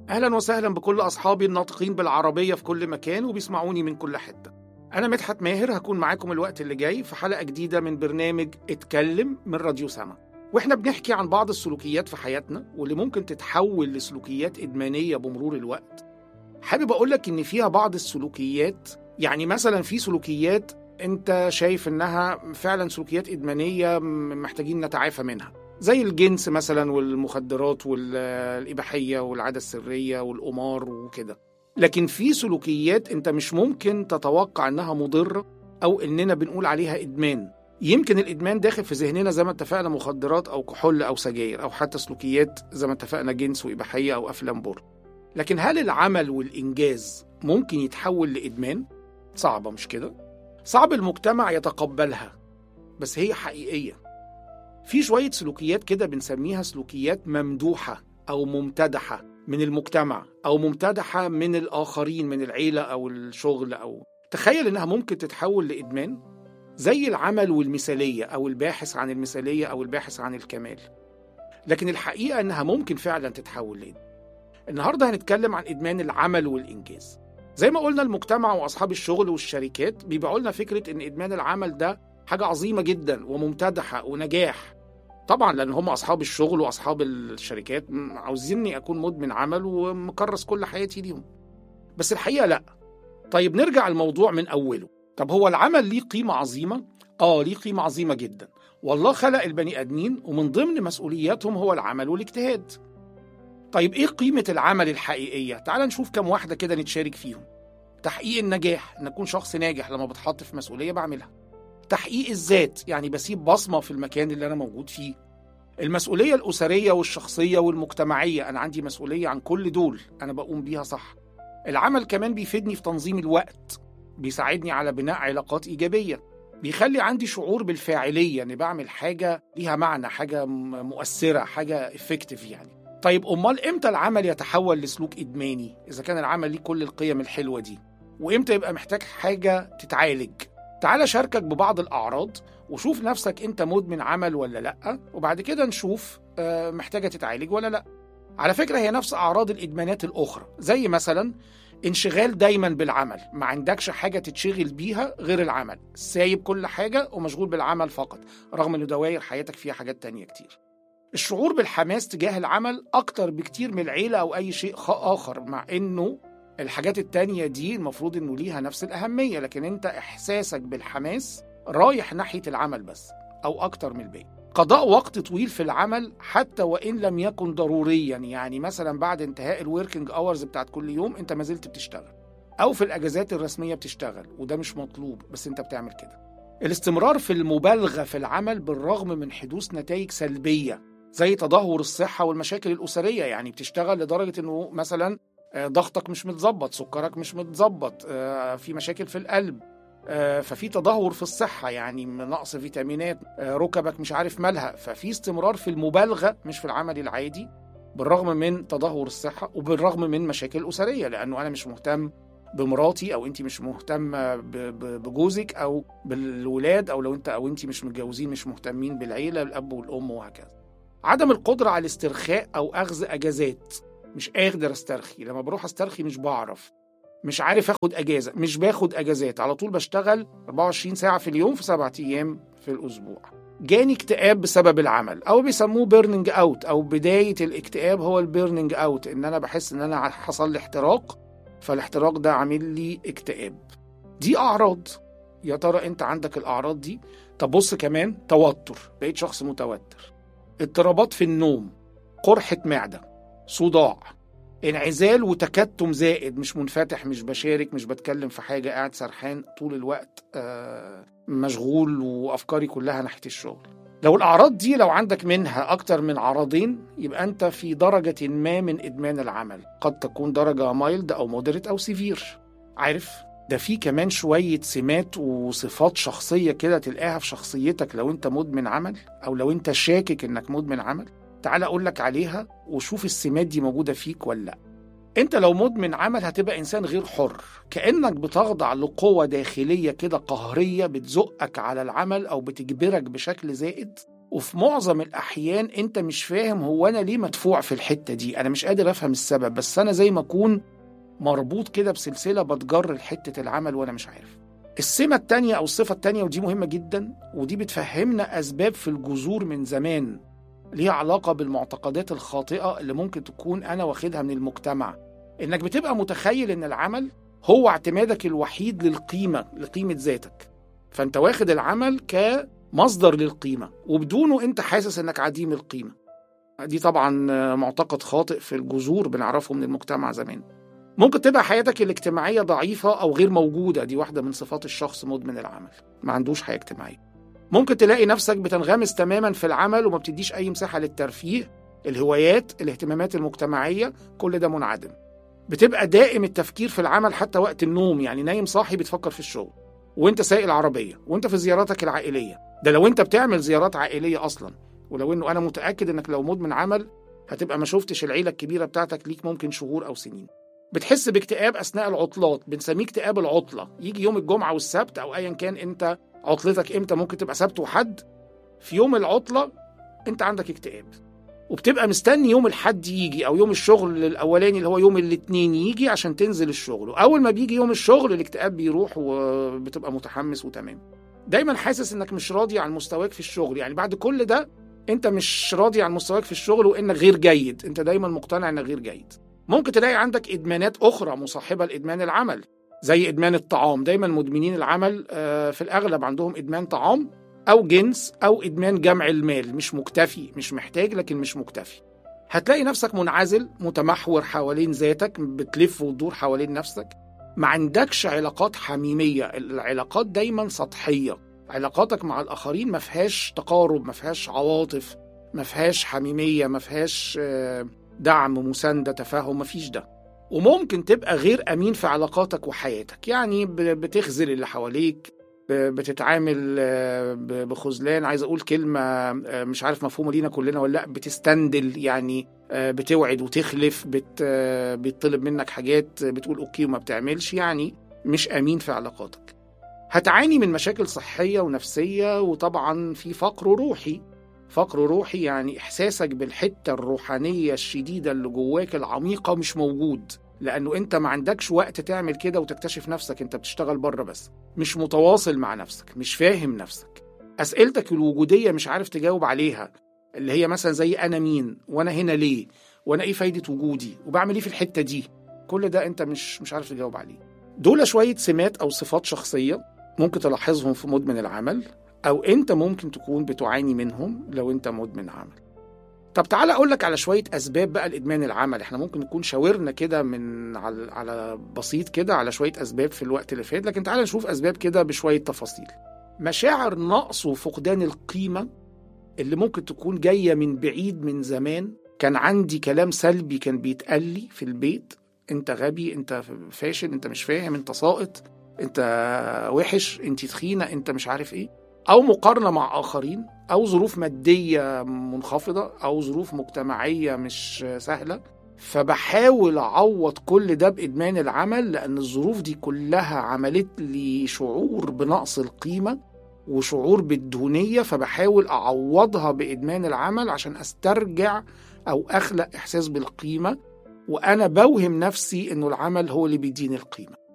أهلا وسهلا بكل أصحابي الناطقين بالعربية في كل مكان وبيسمعوني من كل حتة أنا مدحت ماهر هكون معاكم الوقت اللي جاي في حلقة جديدة من برنامج اتكلم من راديو سما واحنا بنحكي عن بعض السلوكيات في حياتنا واللي ممكن تتحول لسلوكيات إدمانية بمرور الوقت حابب أقولك إن فيها بعض السلوكيات يعني مثلا في سلوكيات أنت شايف إنها فعلا سلوكيات إدمانية محتاجين نتعافى منها زي الجنس مثلا والمخدرات والإباحية والعادة السرية والقمار وكده لكن في سلوكيات انت مش ممكن تتوقع انها مضرة او اننا بنقول عليها ادمان يمكن الادمان داخل في ذهننا زي ما اتفقنا مخدرات او كحول او سجاير او حتى سلوكيات زي ما اتفقنا جنس واباحيه او افلام بور لكن هل العمل والانجاز ممكن يتحول لادمان صعبه مش كده صعب المجتمع يتقبلها بس هي حقيقيه في شويه سلوكيات كده بنسميها سلوكيات ممدوحه او ممتدحه من المجتمع او ممتدحه من الاخرين من العيله او الشغل او تخيل انها ممكن تتحول لادمان زي العمل والمثاليه او الباحث عن المثاليه او الباحث عن الكمال لكن الحقيقه انها ممكن فعلا تتحول لادمان النهارده هنتكلم عن ادمان العمل والانجاز زي ما قلنا المجتمع واصحاب الشغل والشركات بيبيعوا لنا فكره ان ادمان العمل ده حاجه عظيمه جدا وممتدحه ونجاح طبعا لان هم اصحاب الشغل واصحاب الشركات عاوزيني اكون مدمن عمل ومكرس كل حياتي ليهم بس الحقيقه لا طيب نرجع الموضوع من اوله طب هو العمل ليه قيمه عظيمه اه ليه قيمه عظيمه جدا والله خلق البني ادمين ومن ضمن مسؤولياتهم هو العمل والاجتهاد طيب ايه قيمه العمل الحقيقيه تعال نشوف كم واحده كده نتشارك فيهم تحقيق النجاح ان اكون شخص ناجح لما بتحط في مسؤوليه بعملها تحقيق الذات يعني بسيب بصمة في المكان اللي أنا موجود فيه المسؤولية الأسرية والشخصية والمجتمعية أنا عندي مسؤولية عن كل دول أنا بقوم بيها صح العمل كمان بيفيدني في تنظيم الوقت بيساعدني على بناء علاقات إيجابية بيخلي عندي شعور بالفاعلية إني بعمل حاجة ليها معنى حاجة مؤثرة حاجة افكتيف يعني طيب أمال إمتى العمل يتحول لسلوك إدماني إذا كان العمل ليه كل القيم الحلوة دي وإمتى يبقى محتاج حاجة تتعالج تعال أشاركك ببعض الأعراض وشوف نفسك أنت مدمن عمل ولا لأ وبعد كده نشوف محتاجة تتعالج ولا لأ على فكرة هي نفس أعراض الإدمانات الأخرى زي مثلا انشغال دايما بالعمل ما عندكش حاجة تتشغل بيها غير العمل سايب كل حاجة ومشغول بالعمل فقط رغم أنه دواير حياتك فيها حاجات تانية كتير الشعور بالحماس تجاه العمل أكتر بكتير من العيلة أو أي شيء آخر مع أنه الحاجات التانية دي المفروض انه ليها نفس الأهمية لكن انت إحساسك بالحماس رايح ناحية العمل بس أو أكتر من الباقي قضاء وقت طويل في العمل حتى وإن لم يكن ضروريا يعني مثلا بعد انتهاء الوركينج اورز بتاعت كل يوم انت ما زلت بتشتغل أو في الأجازات الرسمية بتشتغل وده مش مطلوب بس انت بتعمل كده الاستمرار في المبالغة في العمل بالرغم من حدوث نتائج سلبية زي تدهور الصحة والمشاكل الأسرية يعني بتشتغل لدرجة انه مثلا ضغطك مش متظبط سكرك مش متظبط في مشاكل في القلب ففي تدهور في الصحة يعني نقص فيتامينات ركبك مش عارف مالها ففي استمرار في المبالغة مش في العمل العادي بالرغم من تدهور الصحة وبالرغم من مشاكل أسرية لأنه أنا مش مهتم بمراتي او انت مش مهتمه بجوزك او بالولاد او لو انت او انت مش متجوزين مش مهتمين بالعيله الاب والام وهكذا عدم القدره على الاسترخاء او اخذ اجازات مش قادر استرخي لما بروح استرخي مش بعرف مش عارف اخد اجازه مش باخد اجازات على طول بشتغل 24 ساعه في اليوم في سبعة ايام في الاسبوع جاني اكتئاب بسبب العمل او بيسموه بيرنينج اوت او بدايه الاكتئاب هو البيرنينج اوت ان انا بحس ان انا حصل لي احتراق فالاحتراق ده عامل لي اكتئاب دي اعراض يا ترى انت عندك الاعراض دي طب بص كمان توتر بقيت شخص متوتر اضطرابات في النوم قرحه معده صداع انعزال وتكتم زائد مش منفتح مش بشارك مش بتكلم في حاجة قاعد سرحان طول الوقت آه مشغول وأفكاري كلها ناحية الشغل لو الأعراض دي لو عندك منها أكتر من عرضين يبقى أنت في درجة ما من إدمان العمل قد تكون درجة مايلد أو مودريت أو سيفير عارف ده في كمان شوية سمات وصفات شخصية كده تلقاها في شخصيتك لو أنت مدمن عمل أو لو أنت شاكك إنك مدمن عمل تعال اقول لك عليها وشوف السمات دي موجوده فيك ولا لا انت لو مدمن عمل هتبقى انسان غير حر كانك بتخضع لقوه داخليه كده قهريه بتزقك على العمل او بتجبرك بشكل زائد وفي معظم الأحيان أنت مش فاهم هو أنا ليه مدفوع في الحتة دي أنا مش قادر أفهم السبب بس أنا زي ما أكون مربوط كده بسلسلة بتجر لحتة العمل وأنا مش عارف السمة التانية أو الصفة التانية ودي مهمة جدا ودي بتفهمنا أسباب في الجذور من زمان ليها علاقة بالمعتقدات الخاطئة اللي ممكن تكون أنا واخدها من المجتمع إنك بتبقى متخيل إن العمل هو اعتمادك الوحيد للقيمة لقيمة ذاتك فأنت واخد العمل كمصدر للقيمة وبدونه أنت حاسس إنك عديم القيمة دي طبعا معتقد خاطئ في الجذور بنعرفه من المجتمع زمان ممكن تبقى حياتك الاجتماعية ضعيفة أو غير موجودة دي واحدة من صفات الشخص مدمن العمل ما عندوش حياة اجتماعية ممكن تلاقي نفسك بتنغمس تماما في العمل وما بتديش أي مساحة للترفيه الهوايات الاهتمامات المجتمعية كل ده منعدم بتبقى دائم التفكير في العمل حتى وقت النوم يعني نايم صاحي بتفكر في الشغل وانت سايق العربية وانت في زياراتك العائلية ده لو انت بتعمل زيارات عائلية أصلا ولو انه انا متأكد انك لو مدمن عمل هتبقى ما شفتش العيلة الكبيرة بتاعتك ليك ممكن شهور أو سنين بتحس باكتئاب اثناء العطلات بنسميه اكتئاب العطله يجي يوم الجمعه والسبت او ايا كان انت عطلتك امتى ممكن تبقى سبت وحد في يوم العطله انت عندك اكتئاب وبتبقى مستني يوم الحد يجي او يوم الشغل الاولاني اللي هو يوم الاثنين يجي عشان تنزل الشغل واول ما بيجي يوم الشغل الاكتئاب بيروح وبتبقى متحمس وتمام دايما حاسس انك مش راضي عن مستواك في الشغل يعني بعد كل ده انت مش راضي عن مستواك في الشغل وانك غير جيد انت دايما مقتنع انك غير جيد ممكن تلاقي عندك ادمانات اخرى مصاحبه لادمان العمل زي ادمان الطعام دايما مدمنين العمل في الاغلب عندهم ادمان طعام او جنس او ادمان جمع المال مش مكتفي مش محتاج لكن مش مكتفي هتلاقي نفسك منعزل متمحور حوالين ذاتك بتلف وتدور حوالين نفسك ما عندكش علاقات حميميه العلاقات دايما سطحيه علاقاتك مع الاخرين ما فيهاش تقارب ما فيهاش عواطف ما فيهاش حميميه ما فيهاش دعم مسانده تفاهم مفيش ده وممكن تبقى غير امين في علاقاتك وحياتك يعني بتخذل اللي حواليك بتتعامل بخذلان عايز اقول كلمه مش عارف مفهومه لينا كلنا ولا لا بتستندل يعني بتوعد وتخلف بت بيطلب منك حاجات بتقول اوكي وما بتعملش يعني مش امين في علاقاتك هتعاني من مشاكل صحيه ونفسيه وطبعا في فقر روحي فقر روحي يعني إحساسك بالحتة الروحانية الشديدة اللي جواك العميقة مش موجود لأنه أنت ما عندكش وقت تعمل كده وتكتشف نفسك أنت بتشتغل بره بس مش متواصل مع نفسك مش فاهم نفسك أسئلتك الوجودية مش عارف تجاوب عليها اللي هي مثلا زي أنا مين وأنا هنا ليه وأنا إيه فايدة وجودي وبعمل إيه في الحتة دي كل ده أنت مش مش عارف تجاوب عليه دول شوية سمات أو صفات شخصية ممكن تلاحظهم في مدمن العمل او انت ممكن تكون بتعاني منهم لو انت مدمن عمل طب تعالى اقول لك على شويه اسباب بقى لادمان العمل احنا ممكن نكون شاورنا كده من على على بسيط كده على شويه اسباب في الوقت اللي فات لكن تعالى نشوف اسباب كده بشويه تفاصيل مشاعر نقص وفقدان القيمه اللي ممكن تكون جايه من بعيد من زمان كان عندي كلام سلبي كان بيتقال لي في البيت انت غبي انت فاشل انت مش فاهم انت ساقط انت وحش انت تخينه انت مش عارف ايه او مقارنه مع اخرين او ظروف ماديه منخفضه او ظروف مجتمعيه مش سهله فبحاول اعوض كل ده بادمان العمل لان الظروف دي كلها عملت لي شعور بنقص القيمه وشعور بالدونيه فبحاول اعوضها بادمان العمل عشان استرجع او اخلق احساس بالقيمه وانا بوهم نفسي انه العمل هو اللي بيديني القيمه